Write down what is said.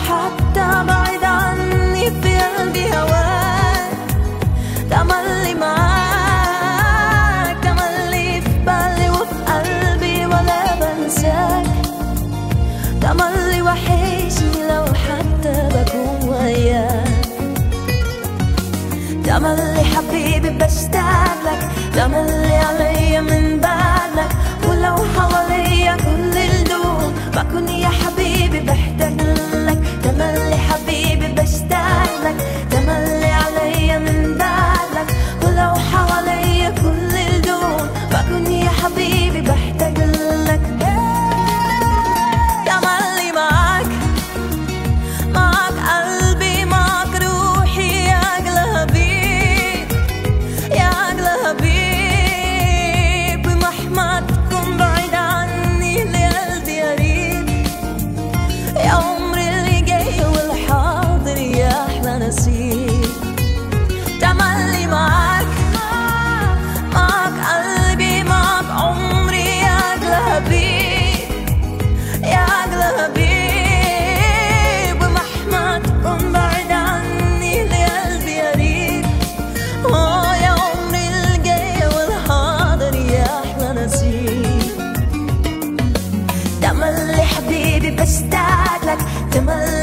حتى بعيد عني في قلبي هواك تملي معاك تملي في بالي وفي قلبي ولا بنساك تملي وحشني لو حتى بكون وياك تملي حبيبي بشتاق لك تملي عليا من بالك ولو حواليا كل الدول بكون يا حبيبي بحتاج لك تملي حبيبي بشتاق لك تملي عليا من بالك ولو حواليا كل الدول بكون يا حبيبي بحتاج لك تملي معاك معك قلبي معك روحي يا أغلى حبيب يا أغلى حبيب مهما تكون بعيد عني لقلبي قريب يا عمري اللي جاي والحاضر يا أحلى نصيب تملي معاك معك قلبي معك عمري يا أغلى حبيب يا أغلى حبيب ومهما تكون بعيد عني لقلبي قريب آه يا عمري الجاي والحاضر يا أحلى نصيب تملي حبيبي بشتاق لك تملي